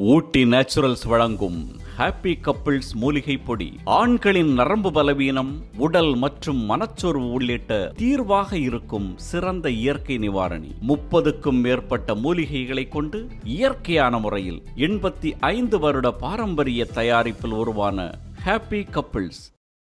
ஊட்டி naturals வழங்கும் happy couples மூலிகை பொடி ஆண்களின் நரம்பு பலவீனம் உடல் மற்றும் மனச்சோர்வு உள்ளிட்ட தீர்வாக இருக்கும் சிறந்த இயற்கை நிவாரணி முப்பதுக்கும் மேற்பட்ட மூலிகைகளை கொண்டு இயற்கையான முறையில் எண்பத்தி ஐந்து வருட பாரம்பரிய தயாரிப்பில் உருவான ஹாப்பி கப்பிள்ஸ்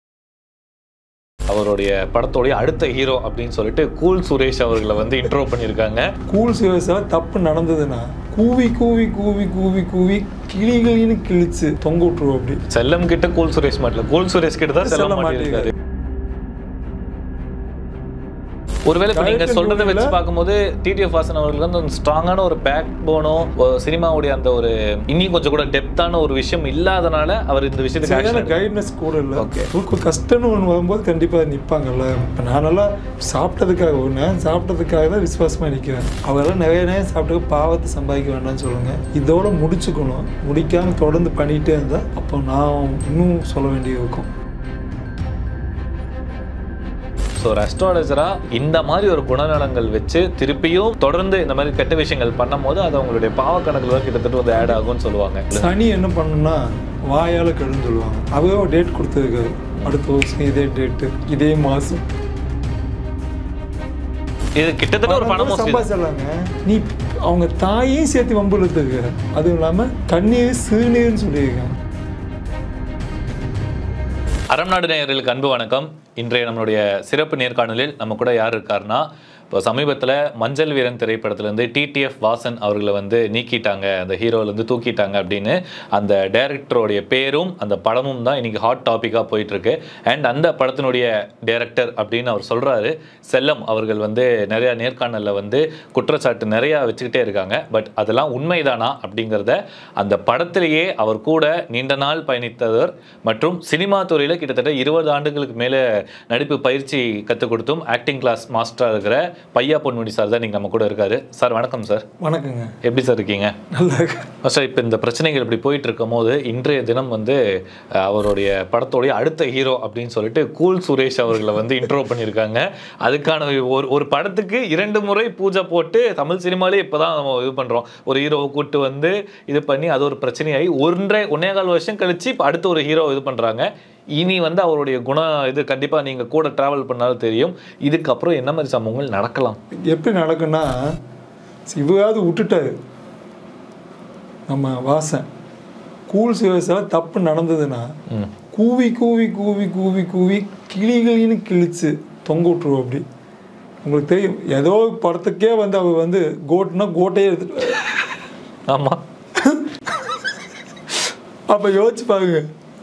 அவருடைய படத்தோடைய அடுத்த ஹீரோ அப்படின்னு சொல்லிட்டு கூல் சுரேஷ் அவர்களை வந்து இன்ட்ரோ பண்ணியிருக்காங்க கூல் சிவசால தப்பு நடந்ததுன்னா கூவி கூவி கூவி கூவி கூவி கிளிகளின்னு கிழிச்சு தொங்க விட்டுருவோம் அப்படி செல்லம் கிட்ட கூல் சுரேஷ் மாட்டல கூல் சுரேஷ் கிட்ட தான் செல்லம் செல்லம் மாட்டிருக்காரு ஒருவேளை இப்போ நீங்க Director சொல்றதை வச்சு movie-ல- பார்க்கும்போது டிடிஎஃப் வாசன் அவர்களுக்கு வந்து ஒரு ஸ்ட்ராங்கான ஒரு பேக் போனோ சினிமாவுடைய அந்த ஒரு இன்னும் கொஞ்சம் கூட டெப்தான ஒரு விஷயம் இல்லாதனால அவர் இந்த விஷயத்துக்கு சரியான action கைட்னஸ் கூட இல்லை Okay. உங்களுக்கு கஷ்டம்னு ஒன்று வரும்போது கண்டிப்பாக நிற்பாங்கல்ல இப்போ நானெல்லாம் சாப்பிட்டதுக்காக ஒன்று சாப்பிட்டதுக்காக தான் விசுவாசமாக நிற்கிறேன் அவரெல்லாம் நிறைய நேரம் சாப்பிட்டு பாவத்தை சம்பாதிக்க வேண்டாம்னு சொல்லுங்க இதோட முடிச்சுக்கணும் முடிக்காமல் தொடர்ந்து பண்ணிகிட்டே இருந்தால் அப்போ நான் இன்னும் சொல்ல வேண்டியது இருக்கும் ஸோ ரெஸ்டாரேஜரா இந்த மாதிரி ஒரு குணநலங்கள் வச்சு திருப்பியும் தொடர்ந்து இந்த மாதிரி கெட்ட விஷயங்கள் பண்ணும்போது அது அவங்களுடைய பாவ கணக்குல தான் கிட்டத்தட்ட வந்து ஆட் ஆகும்னு சொல்லுவாங்க சனி என்ன பண்ணுன்னா வாயால் கெடுன்னு சொல்லுவாங்க அவரே ஒரு டேட் கொடுத்துருக்காரு அடுத்த வருஷம் இதே டேட்டு இதே மாதம் இது கிட்டத்தட்ட ஒரு பணம் மோசடி சம்பாதிச்சிடலாங்க நீ அவங்க தாயையும் சேர்த்து வம்புழுத்துக்கு அதுவும் இல்லாமல் கண்ணீர் சிறுநீர்னு சொல்லியிருக்காங்க அறம் நாடு நேயர்களுக்கு அன்பு வணக்கம் இன்றைய நம்மளுடைய சிறப்பு நேர்காணலில் நம்ம கூட யார் இருக்காருன்னா இப்போ சமீபத்தில் மஞ்சள் வீரன் திரைப்படத்துலேருந்து டிடிஎஃப் வாசன் அவர்களை வந்து நீக்கிட்டாங்க அந்த ஹீரோலேருந்து தூக்கிட்டாங்க அப்படின்னு அந்த டைரக்டருடைய பேரும் அந்த படமும் தான் இன்னைக்கு ஹாட் டாப்பிக்காக போயிட்டுருக்கு அண்ட் அந்த படத்தினுடைய டைரக்டர் அப்படின்னு அவர் சொல்கிறாரு செல்லம் அவர்கள் வந்து நிறையா நேர்காணலில் வந்து குற்றச்சாட்டு நிறையா வச்சுக்கிட்டே இருக்காங்க பட் அதெல்லாம் உண்மைதானா அப்படிங்கிறத அந்த படத்திலேயே அவர் கூட நீண்ட நாள் பயணித்தவர் மற்றும் சினிமா துறையில் கிட்டத்தட்ட இருபது ஆண்டுகளுக்கு மேலே நடிப்பு பயிற்சி கற்றுக் கொடுத்தும் ஆக்டிங் கிளாஸ் மாஸ்டராக இருக்கிற பையா பொன்முடி சார் தான் நீங்கள் நம்ம கூட இருக்காரு சார் வணக்கம் சார் வணக்கங்க எப்படி சார் இருக்கீங்க நல்லா இருக்கு. சார் இப்போ இந்த பிரச்சனைகள் இப்படி போயிட்டு இருக்கும் போது இன்றைய தினம் வந்து அஹ், அவருடைய படத்தோடைய அடுத்த ஹீரோ அப்படின்னு சொல்லிட்டு கூல் சுரேஷ் அவர்களை வந்து இன்ட்ரோ பண்ணியிருக்காங்க அதுக்கான ஒரு ஒரு படத்துக்கு இரண்டு முறை பூஜை போட்டு தமிழ் சினிமாலே இப்போ தான் நம்ம இது பண்ணுறோம் ஒரு ஹீரோவை கூட்டு வந்து இது பண்ணி அது ஒரு பிரச்சனையாகி ஒன்றரை ஒன்னே கால் வருஷம் கழிச்சு இப்போ அடுத்த ஒரு ஹீரோ இது பண்ணுறாங்க இனி வந்து அவருடைய குணம் இது கண்டிப்பாக நீங்கள் கூட ட்ராவல் பண்ணாலும் தெரியும் இதுக்கப்புறம் என்ன மாதிரி சம்பவங்கள் நடக்கலாம் எப்படி நடக்குன்னா இவராவது விட்டுட்டாரு நம்ம வாசன் கூல் சிவசால தப்பு நடந்ததுன்னா ம் கூவி கூவி கூவி கூவி கூவி கிளிகளின்னு கிழிச்சு தொங்க விட்டுருவோம் அப்படி உங்களுக்கு தெரியும் ஏதோ ஒரு படத்துக்கே வந்து அவர் வந்து கோட்னா கோட்டையே எடுத்துட்டு ஆமாம் அப்போ யோசிச்சு பாருங்க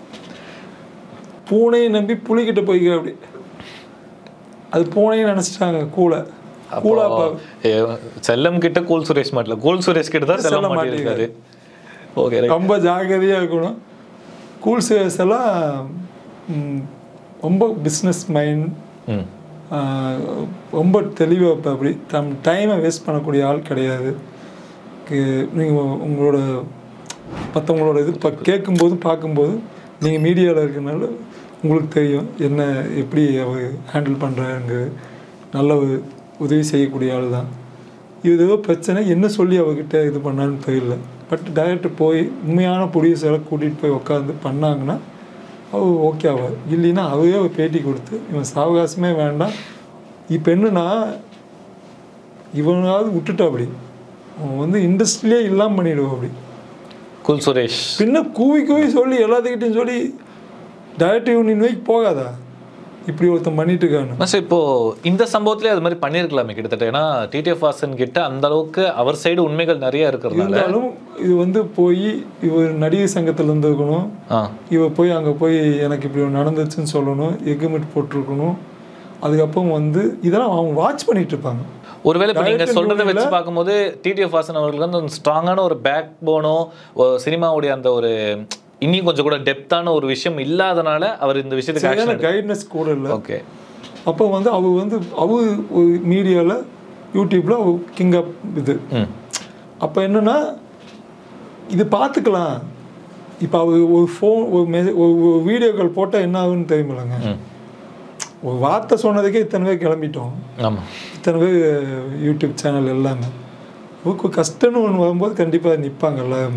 பூனையை நம்பி புலிகிட்ட போய்க்க அப்படி அது பூனையை நினச்சிட்டாங்க கூலை கூலா அப்போ, ஏ, செல்லம் கிட்ட கூல் சுரேஷ் மாட்டல கூல் சுரேஷ் கிட்ட தான் செல்லம் செல்லம் மாட்டிருக்காரு ஓகே ரொம்ப ஜாகிரதையாக இருக்கணும் கூல் சேவர்ஸ் எல்லாம் ம், ரொம்ப பிஸ்னஸ் மைண்ட் ம் ரொம்ப தெளிவாக இப்போ அப்படி தம் டைமை வேஸ்ட் பண்ணக்கூடிய ஆள் கிடையாது நீங்கள் உங்களோட மற்றவங்களோட இது இப்போ கேட்கும்போது பார்க்கும்போது நீங்கள் மீடியாவில் இருக்கனால உங்களுக்கு தெரியும் என்ன எப்படி அவர் ஹேண்டில் பண்ணுறாருங்க நல்ல ஒரு உதவி செய்யக்கூடிய ஆள் தான் இது ஏதோ பிரச்சனை என்ன சொல்லி அவர்கிட்ட இது பண்ணான்னு தெரியல பட் டைரக்டர் போய் உண்மையான ப்ரொடியூசரை கூட்டிகிட்டு போய் உட்காந்து பண்ணாங்கன்னா அவர் ஓகே ஆவார் இல்லைன்னா அவரே ஒரு பேட்டி கொடுத்து இவன் சாவகாசமே வேண்டாம் இப்போ என்னன்னா இவனாவது விட்டுட்டா அப்படி அவன் வந்து இண்டஸ்ட்ரியிலே இல்லாமல் பண்ணிடுவோம் அப்படி கூல் சுரேஷ் பின்ன கூவி கூவி சொல்லி எல்லாத்துக்கிட்டையும் சொல்லி டைரக்டர் யூனியன் வைக்கு போகாதா இப்படி ஒருத்தன் பண்ணிட்டு இருக்கான்னு மாஸ்டர் இப்போ இந்த சம்பவத்திலே அது மாதிரி பண்ணியிருக்கலாமே கிட்டத்தட்ட ஏன்னா டிடிஎஃப் வாசன் கிட்ட அந்த அளவுக்கு அவர் சைடு உண்மைகள் நிறைய இருக்கிறதுனால இருந்தாலும் இது வந்து போய் இவர் நடிகர் சங்கத்தில் இருந்திருக்கணும் ஆ இவ போய் அங்கே போய் எனக்கு இப்படி ஒண்ணு நடந்துச்சுன்னு சொல்லணும் எக்ரிமெண்ட் போட்டிருக்கணும் அதுக்கப்புறம் வந்து இதெல்லாம் அவங்க வாட்ச் பண்ணிட்டு இருப்பாங்க ஒருவேளை இப்போ நீங்க Director சொல்றதை வச்சு movie-ல- பார்க்கும்போது டிடிஎஃப் வாசன் அவர்களுக்கு வந்து ஒரு ஸ்ட்ராங்கான ஒரு பேக் போனோ சினிமாவுடைய அந்த ஒரு இன்னும் கொஞ்சம் கூட டெப்தான ஒரு விஷயம் இல்லாதனால அவர் இந்த விஷயத்துக்கு சரியான ஆக்ஷன் கைட்னஸ் கூட இல்லை ஓகே அப்போ வந்து அவர் வந்து அவர் ஒரு மீடியாவில் யூடியூப்பில் அவர் கிங் ஆஃப் இது ம் அப்போ என்னன்னா இது பார்த்துக்கலாம் இப்போ அவர் ஒரு ஃபோன் ஒரு மெசேஜ் ஒரு ஒரு வீடியோ கால் போட்டால் என்ன ஆகுன்னு தெரியுமில்லங்க ம் ஒரு வார்த்தை சொன்னதுக்கே இத்தனை பேர் கிளம்பிட்டோம் ஆமா இத்தனை பேர் யூடியூப் சேனல் எல்லாமே உங்களுக்கு கஷ்டம்னு ஒன்று வரும்போது கண்டிப்பாக நிற்பாங்க எல்லாருமே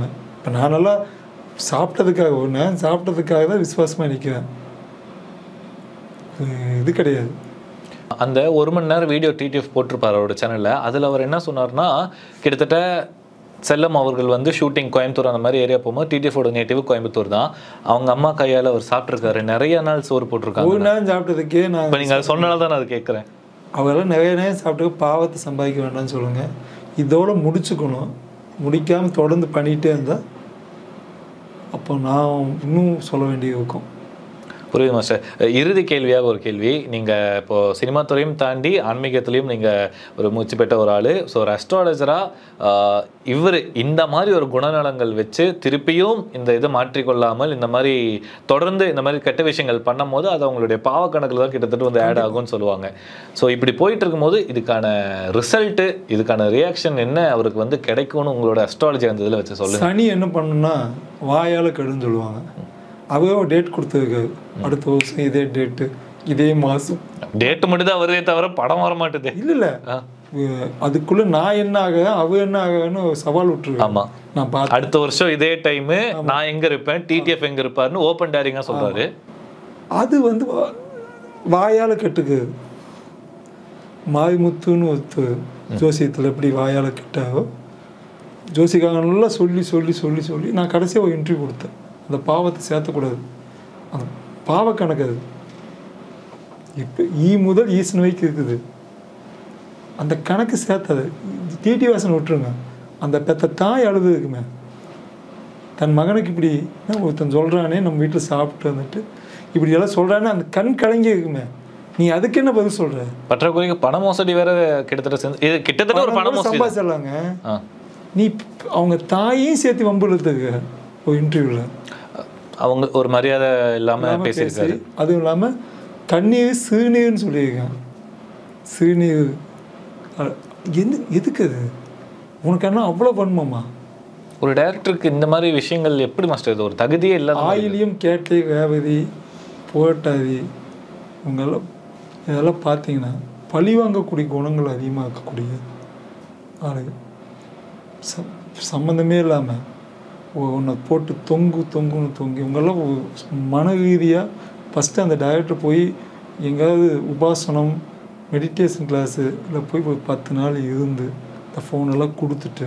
இப்போ நான் நல்லா சாப்பிட்டதுக்காக ஒன்று சாப்பிட்டதுக்காக தான் விசுவாசமாக நிற்கிறேன் இது கிடையாது அந்த ஒரு மணி நேரம் வீடியோ டிடிஎஃப் போட்டிருப்பார் அவரோட சேனலில் அதில் அவர் என்ன சொன்னார்னா கிட்டத்தட்ட செல்லம் அவர்கள் வந்து ஷூட்டிங் கோயம்புத்தூர் அந்த மாதிரி ஏரியா போகும்போது டிடிஎஃபோட நேட்டிவ் கோயம்புத்தூர் தான் அவங்க அம்மா கையால் அவர் சாப்பிட்ருக்காரு நிறைய நாள் சோறு போட்டிருக்காங்க ஒரு நேரம் சாப்பிட்டதுக்கே நான் இப்போ நீங்கள் அதை சொன்னனால தான் நான் அதை கேட்குறேன் அவரெல்லாம் நிறைய நேரம் சாப்பிட்டு பாவத்தை சம்பாதிக்க வேண்டாம்னு சொல்லுங்கள் இதோட முடிச்சுக்கணும் முடிக்காமல் தொடர்ந்து பண்ணிகிட்டே இருந்தால் அப்போ நான் இன்னும் சொல்ல வேண்டியது இருக்கும் புரியுது மாஸ்டர் இறுதி கேள்வியாக ஒரு கேள்வி நீங்கள் இப்போ சினிமா துறையும் தாண்டி ஆன்மீகத்திலையும் நீங்கள் ஒரு மூச்சு பெற்ற ஒரு ஆள் ஸோ ஒரு அஸ்ட்ராலஜராக இவர் இந்த மாதிரி ஒரு குணநலங்கள் வச்சு திருப்பியும் இந்த இதை மாற்றிக்கொள்ளாமல் இந்த மாதிரி தொடர்ந்து இந்த மாதிரி கெட்ட விஷயங்கள் பண்ணும்போது அது அவங்களுடைய பாவக்கணக்கில் தான் கிட்டத்தட்ட வந்து ஆட் ஆகும்னு சொல்லுவாங்க ஸோ இப்படி போயிட்டு இருக்கும்போது இதுக்கான ரிசல்ட்டு இதுக்கான ரியாக்ஷன் என்ன அவருக்கு வந்து கிடைக்கும்னு உங்களோட அஸ்ட்ராலஜி அந்த இதில் வச்சு சொல்லுங்க சனி என்ன பண்ணுன்னா வாயால் கெடுன்னு சொல்லுவாங்க அவரே ஒரு டேட் கொடுத்துருக்காரு அடுத்த வருஷம் இதே டேட்டு இதே மாதம் டேட்டு மட்டும் தான் வருதே தவிர படம் வர மாட்டுது இல்லை இல்லை ஆ. அதுக்குள்ளே நான் என்ன ஆக அவ என்ன ஆகன்னு ஒரு சவால் விட்டுருவேன் ஆமா நான் பார்த்தேன் அடுத்த வருஷம் இதே டைம் நான் எங்க இருப்பேன் டிடிஎஃப் எங்க இருப்பாருன்னு ஓப்பன் டேரிங்கா சொல்றாரு அது வந்து வா- வாயால் கெட்டுக்குது மாரிமுத்துன்னு ஒருத்தர் ஜோசியத்தில் எப்படி வாயால் கெட்டாவோ ஜோசிக்காரங்க நல்லா சொல்லி சொல்லி சொல்லி சொல்லி நான் கடைசியாக ஒரு இன்டர்வியூ கொடுத்தேன் அந்த பாவத்தை சேர்த்தக்கூடாது அந்த பாவ கணக்கு அது இப்போ ஈ முதல் ஈசன் வரைக்கும் இருக்குது அந்த கணக்கு சேர்த்தது டிடி வாசன் விட்டுருங்க அந்த பெத்த தாய் அழுதுக்குமே தன் மகனுக்கு இப்படி என்ன ஒருத்தன் சொல்கிறானே நம்ம வீட்டில் சாப்பிட்டு வந்துட்டு இப்படி எல்லாம் சொல்கிறானே அந்த கண் கலங்கி இருக்குமே நீ அதுக்கு என்ன பதில் சொல்கிற பற்றாக்குறைக்கு பண மோசடி வேற கிட்டத்தட்ட செஞ்சு இது கிட்டத்தட்ட ஒரு பண மோசடி தான். சம்பாதிச்சிடலாங்க ஆ. நீ ப்- அவங்க தாயையும் சேர்த்து வம்புழுத்துக்கு ஒரு இன்டர்வியூவில் அவங்க ஒரு மரியாதை இல்லாம இல்லாம பேசியிருக்காரு பேசி, அதுவும் இல்லாமல் கண்ணீர் சிறுநீர்னு சொல்லியிருக்கேன் சிறுநீர் அ- எந்த எதுக்கு அது உனக்கு என்ன அவ்வளோ வன்மமா ஒரு டைரக்டருக்கு இந்த மாதிரி விஷயங்கள் எப்படி மாஸ்டர் இது ஒரு தகுதியே இல்லாத ஆயிலியம் கேட்டை ரேவதி புகட்டாதி இவங்கெல்லாம் இதெல்லாம் பார்த்தீங்கன்னா பழி வாங்கக்கூடிய குணங்கள் அதிகமாக இருக்கக்கூடிய ஆளுங்க ச சம்மந்தமே இல்லாமல் உன்னை போட்டு தொங்கு தொங்குன்னு தொங்கி இவங்கெல்லாம் ஒரு மன ரீதியாக ஃபஸ்ட்டு அந்த டைரக்டர் போய் எங்கேயாவது உபாசனம் மெடிடேஷன் கிளாஸு இல்லை போய் ஒரு பத்து நாள் இருந்து இந்த ஃபோனெல்லாம் கொடுத்துட்டு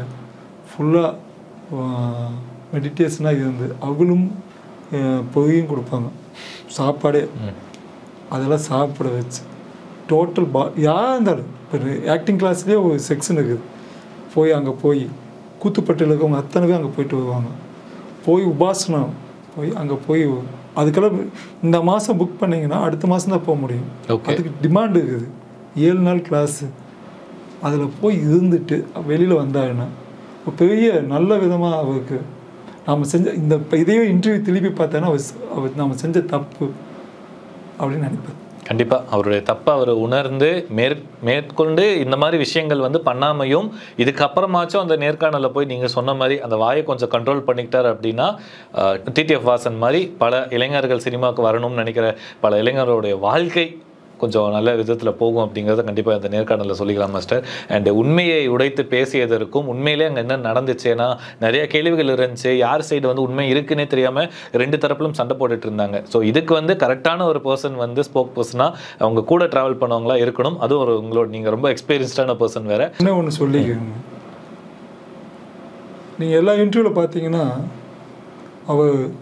ஃபுல்லாக மெடிடேஷனாக இருந்து அவளும் அஹ், பொய்யும் கொடுப்பாங்க சாப்பாடே அதெல்லாம் சாப்பிட வச்சு டோட்டல் பா யாராக இருந்தாலும் இப்போ ஆக்டிங் கிளாஸ்லேயே ஒரு செக்ஷன் இருக்குது போய் அங்கே போய் கூத்துப்பட்டியில் இருக்கவங்க அத்தனை பேர் அங்கே போயிட்டு வருவாங்க போய் உபாசனம் போய் அங்கே போய் அதுக்கெல்லாம் இந்த மாதம் புக் பண்ணீங்கன்னா அடுத்த மாதம் தான் போக முடியும் Okay. அதுக்கு டிமாண்ட் இருக்குது ஏழு நாள் கிளாஸு அதில் போய் இருந்துட்டு வெளியில் வந்தாருன்னா ஒரு பெரிய நல்ல விதமாக அவருக்கு நாம் செஞ்ச இந்த இப்ப இதையே இன்டர்வியூ திருப்பி பார்த்தேன்னா அவர் செ- அவர் நாம் செஞ்ச தப்பு அப்படின்னு நினைப்பேன் கண்டிப்பா அவருடைய தப்பை அவர் உணர்ந்து மேற் மேற்கொண்டு இந்த மாதிரி விஷயங்கள் வந்து பண்ணாமையும் இதுக்கப்புறமாச்சும் அந்த நேர்காணலில் போய் நீங்க சொன்ன மாதிரி அந்த வாயை கொஞ்சம் கண்ட்ரோல் பண்ணிக்கிட்டார் அப்படின்னா டிடிஎஃப் வாசன் மாதிரி பல இளைஞர்கள் சினிமாவுக்கு வரணும்னு நினைக்கிற பல இளைஞர்களுடைய வாழ்க்கை கொஞ்சம் நல்ல விதத்தில் போகும் அப்படிங்கிறத கண்டிப்பாக இந்த நேர்காணலில் சொல்லிக்கலாம் மாஸ்டர் அண்ட் உண்மையை உடைத்து பேசியதற்கும் உண்மையிலே அங்கே என்ன நடந்துச்சு ஏன்னா நிறைய கேள்விகள் இருந்துச்சு யார் சைடு வந்து உண்மை இருக்குன்னே தெரியாமல் ரெண்டு தரப்பிலும் சண்டை போட்டுட்டு இருந்தாங்க ஸோ இதுக்கு வந்து கரெக்டான ஒரு பர்சன் வந்து ஸ்போக் பர்சனாக அவங்க கூட ட்ராவல் பண்ணவங்களா இருக்கணும் அதுவும் ஒரு உங்களோட நீங்கள் ரொம்ப எக்ஸ்பீரியன்ஸ்டான பர்சன் வேற என்ன ஒன்று சொல்லிக்கோங்க நீங்கள் எல்லா இன்டர்வியூவில் பார்த்தீங்கன்னா அவ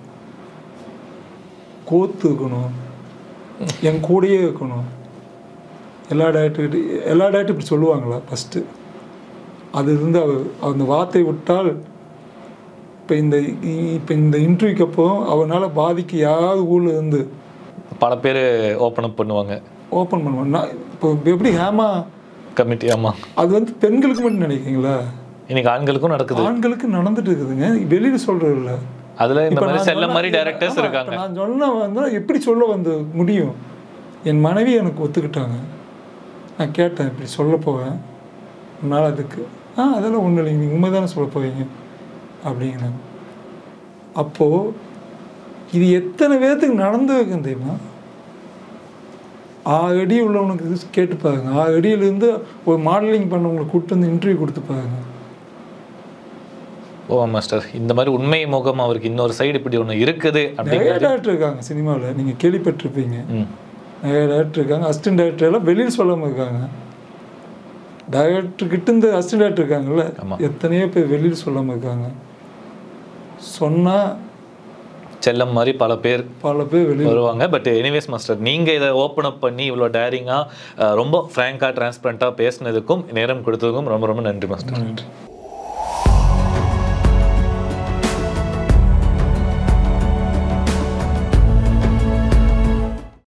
கோத்து இருக்கணும் என் கூடயே இருக்கணும் எல்லா டேரக்டர்கிட்ட எல்லா டேரக்டர் இப்படி சொல்லுவாங்களா ஃபஸ்ட்டு அது இருந்து அவ அந்த வார்த்தை விட்டால் இப்போ இந்த இப்போ இந்த இன்டர்வியூக்கு அப்போ அவனால் பாதிக்கு யாராவது ஊரில் இருந்து பல பேர் ஓப்பன் அப் பண்ணுவாங்க ஓப்பன் பண்ணுவாங்க நான் இப்போ எப்படி ஹேமா கமிட்டி ஆமாம் அது வந்து பெண்களுக்கு மட்டும் நினைக்கிறீங்களா இன்னைக்கு ஆண்களுக்கும் நடக்குது ஆண்களுக்கு நடந்துட்டு இருக்குதுங்க வெளியில சொல்றது இல்ல அதில் இந்த இப்ப மாதிரி நான் செல்ல சொன்ன- மாதிரி டைரக்டர்ஸ் ஆமா, இருக்காங்க இப்ப நான் சொன்ன வந்து எப்படி சொல்ல வந்து முடியும் என் மனைவி எனக்கு ஒத்துக்கிட்டாங்க நான் கேட்டேன் இப்படி சொல்ல போவேன் உன்னால் அதுக்கு ஆ அதெல்லாம் ஒன்றும் இல்லைங்க நீங்கள் உண்மை தானே சொல்ல போவீங்க அப்படிங்கிறாங்க அப்போது இது எத்தனை பேர்த்துக்கு நடந்து வைக்கும் தெரியுமா ஆறு அடி உள்ளவனுக்கு இது கேட்டு பாருங்க ஆறு அடியிலேருந்து ஒரு மாடலிங் பண்ணவங்களை கூப்பிட்டு வந்து இன்டர்வியூ கொடுத்து பாருங்க ஓ மாஸ்டர் இந்த மாதிரி உண்மை முகம் அவருக்கு இன்னொரு சைடு இப்படி ஒன்று இருக்குது நிறைய அப்படிங்கிறது டேரக்டர் இருக்காங்க சினிமாவில் நீங்கள் கேள்விப்பட்டிருப்பீங்க ம் நிறைய டேரக்டர் இருக்காங்க அசிஸ்டன்ட் டேரக்டர் எல்லாம் வெளியில் சொல்லாமல் இருக்காங்க டேரக்டர் கிட்ட இந்த அசிஸ்டன்ட் டேரக்டர் இருக்காங்கல்ல ஆமா. எத்தனையோ பேர் வெளியில் சொல்லாமல் இருக்காங்க சொன்னால் செல்லம் மாதிரி பல பேர் பல பேர் வெளியில் வருவாங்க பட் எனிவேஸ் மாஸ்டர் நீங்க இதை ஓப்பன் அப் பண்ணி இவ்வளோ டேரிங்கா ரொம்ப ஃப்ராங்கா டிரான்ஸ்பரண்டா பேசினதுக்கும் நேரம் கொடுத்ததுக்கும் ரொம்ப ரொம்ப நன்றி மாஸ்டர் நன்றி